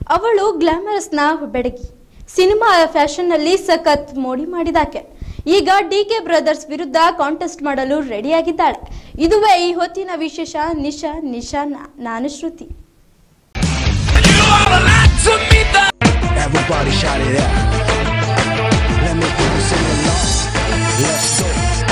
ಅವಳು ಗ್ಲಾಮರಸ್ನ ಬೆಡಗಿ ಸಿನಿಮಾ ಫ್ಯಾಷನ್ನಲ್ಲಿ ಸಖತ್ ಮೋಡಿ ಮಾಡಿದಾಕೆ ಈಗ ಡಿ ಕೆ ಬ್ರದರ್ಸ್ ವಿರುದ್ಧ ಕಾಂಟೆಸ್ಟ್ ಮಾಡಲು ರೆಡಿಯಾಗಿದ್ದಾಳೆ ಇದುವೇ ಈ ಹೊತ್ತಿನ ವಿಶೇಷ ನಿಶಾ ನಿಶಾ ನಾ- ನಾನು ಶ್ರುತಿ Everybody shout it out. Let me hear you sing along. Let's go.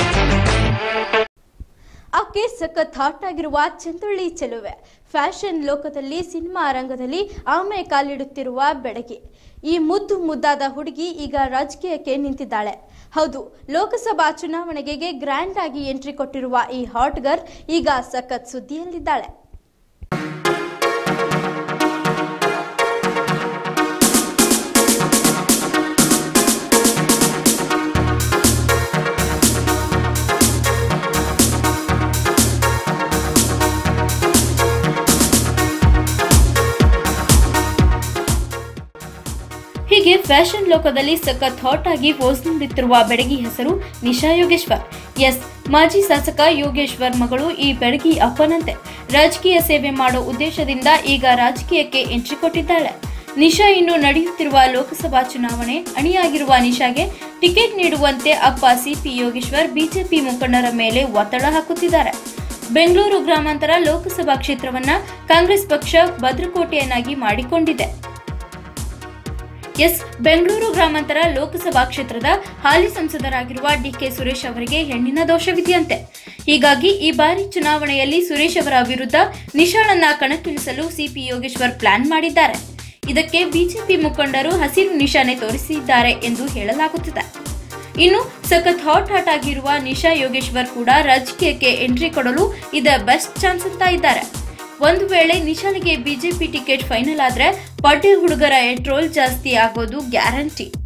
ಆಕೆ ಸಖತ್ ಹಾಟ್ ಆಗಿರುವ ಚಂದುಳ್ಳಿ ಚೆಲುವೆ ಫ್ಯಾಷನ್ ಲೋಕದಲ್ಲಿ ಸಿನಿಮಾ ರಂಗದಲ್ಲಿ ಆಮೆ ಕಾಲಿಡುತ್ತಿರುವ ಬೆಡಗಿ ಈ ಮುದ್ದು ಮುದ್ದಾದ ಹುಡುಗಿ ಈಗ ರಾಜಕೀಯಕ್ಕೆ ನಿಂತಿದ್ದಾಳೆ ಹೌದು ಲೋಕಸಭಾ ಚುನಾವಣೆಗೆ ಗ್ರ್ಯಾಂಡ್ ಆಗಿ ಎಂಟ್ರಿ ಕೊಟ್ಟಿರುವ ಈ ಹಾಟ್ ಗರ್ ಈಗ ಸಖತ್ ಸುದ್ದಿಯಲ್ಲಿದ್ದಾಳೆ ಹೀಗೆ ಫ್ಯಾಷನ್ ಲೋಕದಲ್ಲಿ ಸಖತ್ ಹಾಟ್ ಆಗಿ ಪೋಸ್ ನೀಡುತ್ತಿರುವ ಬೆಡಗಿ ಹೆಸರು ನಿಶಾ ಯೋಗೇಶ್ವರ್ ಎಸ್ ಮಾಜಿ ಶಾಸಕ ಯೋಗೇಶ್ವರ್ ಮಗಳು ಈ ಬೆಡಗಿ ಅಪ್ಪನಂತೆ ರಾಜಕೀಯ ಸೇವೆ ಮಾಡೋ ಉದ್ದೇಶದಿಂದ ಈಗ ರಾಜಕೀಯಕ್ಕೆ ಎಂಟ್ರಿ ಕೊಟ್ಟಿದ್ದಾಳೆ ನಿಶಾ ಇನ್ನು ನಡೆಯುತ್ತಿರುವ ಲೋಕಸಭಾ ಚುನಾವಣೆ ಅಣಿಯಾಗಿರುವ ನಿಶಾಗೆ ಟಿಕೆಟ್ ನೀಡುವಂತೆ ಅಪ್ಪ ಸಿಪಿ ಯೋಗೇಶ್ವರ್ ಬಿಜೆಪಿ ಮುಖಂಡರ ಮೇಲೆ ಒತ್ತಡ ಹಾಕುತ್ತಿದ್ದಾರೆ ಬೆಂಗಳೂರು ಗ್ರಾಮಾಂತರ ಲೋಕಸಭಾ ಕ್ಷೇತ್ರವನ್ನ ಕಾಂಗ್ರೆಸ್ ಪಕ್ಷ ಭದ್ರಕೋಟೆಯನ್ನಾಗಿ ಮಾಡಿಕೊಂಡಿದೆ ಎಸ್ ಬೆಂಗಳೂರು ಗ್ರಾಮಾಂತರ ಲೋಕಸಭಾ ಕ್ಷೇತ್ರದ ಹಾಲಿ ಸಂಸದರಾಗಿರುವ ಡಿಕೆ ಸುರೇಶ್ ಅವರಿಗೆ ಹೆಣ್ಣಿನ ದೋಷವಿದೆಯಂತೆ ಹೀಗಾಗಿ ಈ ಬಾರಿ ಚುನಾವಣೆಯಲ್ಲಿ ಸುರೇಶ್ ಅವರ ವಿರುದ್ಧ ನಿಶಾಳನ್ನ ಕಣಕ್ಕಿಳಿಸಲು ಸಿಪಿ ಯೋಗೇಶ್ವರ್ ಪ್ಲಾನ್ ಮಾಡಿದ್ದಾರೆ ಇದಕ್ಕೆ ಬಿಜೆಪಿ ಮುಖಂಡರು ಹಸಿರು ನಿಶಾನೆ ತೋರಿಸಿದ್ದಾರೆ ಎಂದು ಹೇಳಲಾಗುತ್ತಿದೆ ಇನ್ನು ಸಖತ್ ಹಾಟ್ ಹಾಟ್ ಆಗಿರುವ ನಿಶಾ ಯೋಗೇಶ್ವರ್ ಕೂಡ ರಾಜಕೀಯಕ್ಕೆ ಎಂಟ್ರಿ ಕೊಡಲು ಇದ ಬೆಸ್ಟ್ ಚಾನ್ಸ್ ಅಂತ ಇದ್ದಾರೆ ಒಂದು ವೇಳೆ ನಿಶಾಲಿಗೆ ಬಿಜೆಪಿ ಟಿಕೆಟ್ ಫೈನಲ್ ಆದ್ರೆ ಪಾಟೀಲ್ ಹುಡುಗರ ಟ್ರೋಲ್ ಜಾಸ್ತಿ ಆಗೋದು ಗ್ಯಾರಂಟಿ